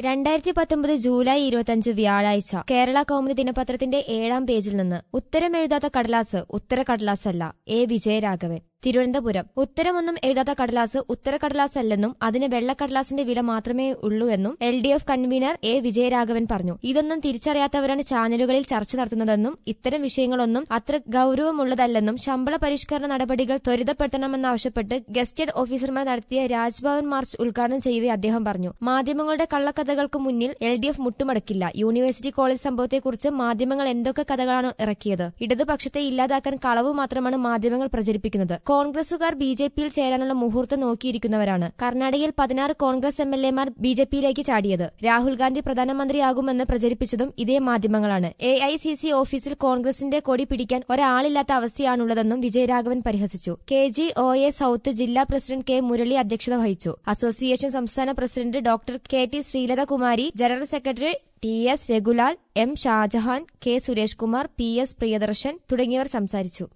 രണ്ടായിരത്തി പത്തൊമ്പത് ജൂലൈ ഇരുപത്തിയഞ്ച് വ്യാഴാഴ്ച കേരള കൗമുദി ദിനപത്രത്തിന്റെ ഏഴാം പേജിൽ നിന്ന് ഉത്തരമെഴുതാത്ത കടലാസ് ഉത്തര കടലാസല്ല എ വിജയരാഘവൻ തിരുവനന്തപുരം ഉത്തരമൊന്നും എഴുതാത്ത കടലാസ് ഉത്തര കടലാസല്ലെന്നും അതിന് വെള്ളക്കടലാസിന്റെ വില മാത്രമേ ഉള്ളൂ എന്നും L D F convener A Vijayaraghavan പറഞ്ഞു ഇതൊന്നും തിരിച്ചറിയാത്തവരാണ് ചാനലുകളിൽ ചർച്ച നടത്തുന്നതെന്നും ഇത്തരം വിഷയങ്ങളൊന്നും അത്ര ഗൌരവമുള്ളതല്ലെന്നും ശമ്പള പരിഷ്കരണ നടപടികൾ ത്വരിതപ്പെടുത്തണമെന്നാവശ്യപ്പെട്ട് ഗസ്റ്റഡ് ഓഫീസർമാർ നടത്തിയ രാജ്ഭവൻ മാർച്ച് ഉദ്ഘാടനം ചെയ്യവേ അദ്ദേഹം പറഞ്ഞു മാധ്യമങ്ങളുടെ കള്ളക്കഥകൾക്ക് മുന്നിൽ എൽ ഡി എഫ് മുട്ടുമടക്കില്ല യൂണിവേഴ്സിറ്റി കോളേജ് സംഭവത്തെക്കുറിച്ച് മാധ്യമങ്ങൾ എന്തൊക്കെ കഥകളാണ് ഇറക്കിയത് ഇടതുപക്ഷത്തെ ഇല്ലാതാക്കാൻ കളവ് മാത്രമാണ് മാധ്യമങ്ങൾ പ്രചരിപ്പിക്കുന്നത് കോൺഗ്രസുകാർ ബി ജെ പിയിൽ ചേരാനുള്ള മുഹൂർത്തം നോക്കിയിരിക്കുന്നവരാണ് കർണാടകയിൽ പതിനാറ് കോൺഗ്രസ് എം എൽ എമാർ ബി ജെ പിയിലേക്ക് ചാടിയത് രാഹുൽ ഗാന്ധി പ്രധാനമന്ത്രിയാകുമെന്ന് പ്രചരിപ്പിച്ചതും ഇതേ മാധ്യമങ്ങളാണ് എ ഐ സി സി ഓഫീസിൽ കോൺഗ്രസിന്റെ കൊടി പിടിക്കാൻ ഒരാളില്ലാത്ത അവസ്ഥയാണുള്ളതെന്നും വിജയരാഘവൻ പരിഹസിച്ചു K G O A south ജില്ലാ പ്രസിഡന്റ് കെ മുരളി അധ്യക്ഷത വഹിച്ചു അസോസിയേഷൻ സംസ്ഥാന president doctor K T Sreelathakumari general secretary T S രഘുലാൽ M Shajahan K Suresh Kumar P S Priyadarshan തുടങ്ങിയവർ സംസാരിച്ചു